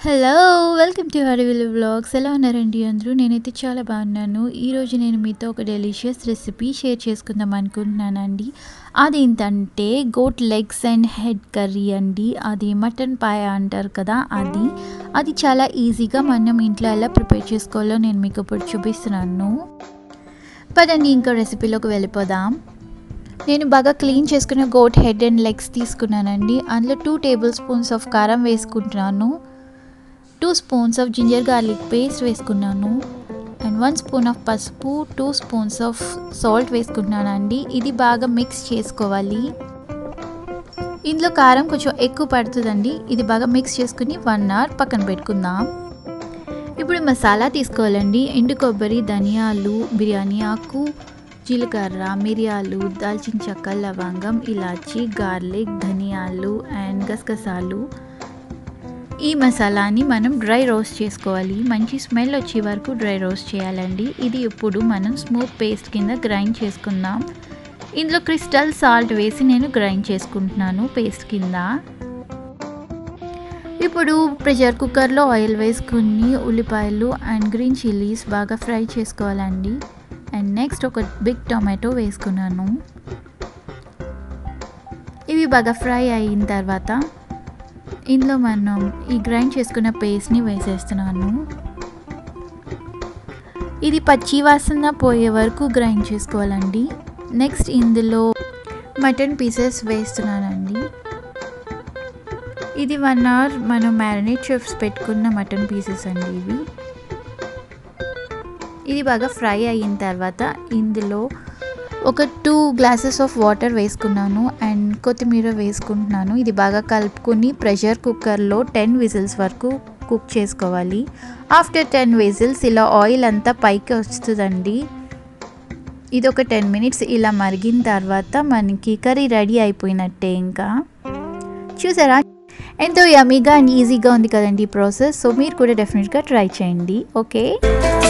hello welcome to Harivil vlogs ఎలా ఉన్నారండి అందరూ నేనైతే చాలా బాగున్నాను ఈరోజు నేను మీతో ఒక డెలిషియస్ రెసిపీ షేర్ చేసుకుందాం అనుకుంటున్నానండి అది ఏంటంటే goat legs and head curry అండి అది మటన్ పాయ అంటారు కదా అది అది చాలా ఈజీగా మనం ఇంట్లో ఎలా ప్రిపేర్ చేసుకోవాలో నేను మీకు ఇప్పుడు చూపిస్తున్నాను పదండి ఇంకా రెసిపీలోకి వెళ్ళిపోదాం నేను బాగా క్లీన్ చేసుకున్న గోట్ హెడ్ అండ్ లెగ్స్ తీసుకున్నానండి అందులో టూ టేబుల్ స్పూన్స్ ఆఫ్ కారం వేసుకుంటున్నాను two spoons of ginger garlic paste వేసుకున్నాను అండ్ వన్ స్పూన్ ఆఫ్ పసుపు టూ స్పూన్స్ ఆఫ్ సాల్ట్ వేసుకుంటున్నానండి ఇది బాగా మిక్స్ చేసుకోవాలి ఇందులో కారం కొంచెం ఎక్కువ పడుతుందండి ఇది బాగా మిక్స్ చేసుకుని వన్ అవర్ పక్కన పెట్టుకుందాం ఇప్పుడు మసాలా తీసుకోవాలండి ఎండు కొబ్బరి ధనియాలు బిర్యానీ ఆకు జీలకర్ర మిరియాలు దాల్చిన చెక్క లవంగం ఇలాచి గార్లిక్ ధనియాలు అండ్ గసగసాలు ఈ మసాలాని మనం డ్రై రోస్ట్ చేసుకోవాలి మంచి స్మెల్ వచ్చే వరకు డ్రై రోస్ట్ చేయాలండి ఇది ఇప్పుడు మనం స్మూత్ పేస్ట్ కింద గ్రైండ్ చేసుకుందాం ఇందులో క్రిస్టల్ సాల్ట్ వేసి నేను గ్రైండ్ చేసుకుంటున్నాను పేస్ట్ కింద ఇప్పుడు ప్రెషర్ కుక్కర్లో ఆయిల్ వేసుకుని ఉల్లిపాయలు అండ్ గ్రీన్ చిల్లీస్ బాగా ఫ్రై చేసుకోవాలండి అండ్ నెక్స్ట్ ఒక బిగ్ టొమాటో వేసుకున్నాను ఇవి బాగా ఫ్రై అయిన తర్వాత ఇందులో మనం ఈ గ్రైండ్ చేసుకున్న పేస్ట్ని వేసేస్తున్నాను ఇది పచ్చి వాసన పోయే వరకు గ్రైండ్ చేసుకోవాలండి నెక్స్ట్ ఇందులో మటన్ పీసెస్ వేస్తున్నానండి ఇది వన్ అవర్ మనం మ్యారినేట్ చెఫ్స్ పెట్టుకున్న మటన్ పీసెస్ అండి ఇవి ఇది బాగా ఫ్రై అయిన తర్వాత ఇందులో ఒక టూ గ్లాసెస్ ఆఫ్ వాటర్ వేసుకున్నాను అండ్ కొత్తిమీర వేసుకుంటున్నాను ఇది బాగా కలుపుకొని ప్రెషర్ కుక్కర్లో టెన్ విజిల్స్ వరకు కుక్ చేసుకోవాలి ఆఫ్టర్ టెన్ విజిల్స్ ఇలా ఆయిల్ అంతా పైకి వస్తుందండి ఇది ఒక టెన్ మినిట్స్ ఇలా మరిగిన తర్వాత మనకి కర్రీ రెడీ అయిపోయినట్టే ఇంకా చూసారా ఎంతో యమీగా అండ్ ఈజీగా ఉంది కదండి ఈ ప్రాసెస్ సో మీరు కూడా డెఫినెట్గా ట్రై చేయండి ఓకే